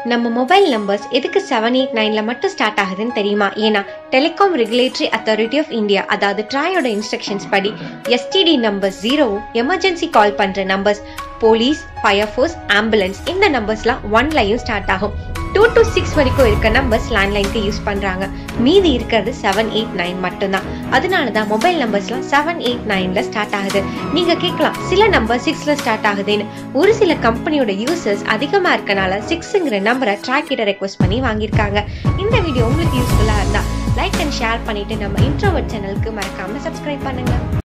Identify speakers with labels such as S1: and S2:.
S1: நம்ம mobile numbers எதுக்கு seven eight நைன்ல மட்டும் ஸ்டார்ட் ஆகுதுன்னு தெரியுமா ஏன்னா telecom regulatory authority of India அதாவது ட்ராயோட இன்ஸ்ட்ரக்ஷன்ஸ் படி எஸ்டிடி நம்பர்ஸ் ஜீரோவும் எமர்ஜென்சி கால் பண்ற numbers police fire force ambulance இந்த நம்பர்ஸ்லாம் ஒன்லையும் ஸ்டார்ட் ஆகும் டூ டு சிக்ஸ் வரைக்கும் இருக்க நம்பர்ஸ் லேண்ட்லைனுக்கு யூஸ் பண்றாங்க மீதி இருக்கிறது செவன் எயிட் நைன் மட்டும்தான் அதனால தான் மொபைல் நம்பர்ஸ்லாம் செவன் எயிட் நைன்ல ஸ்டார்ட் ஆகுது நீங்க கேட்கலாம் சில நம்பர் சிக்ஸ்ல ஸ்டார்ட் ஆகுதுன்னு ஒரு சில கம்பெனியோட யூசர்ஸ் அதிகமா இருக்கனால சிக்ஸுங்கிற நம்பரை ட்ராக் கிட்ட ரெக்வஸ்ட் பண்ணி வாங்கியிருக்காங்க இந்த வீடியோ உங்களுக்கு யூஸ்ஃபுல்லா இருந்தா லைக் அண்ட் ஷேர் பண்ணிட்டு நம்ம இன்ட்ரோவர்ட் சேனலுக்கு மறக்காம சப்ஸ்கிரைப் பண்ணுங்க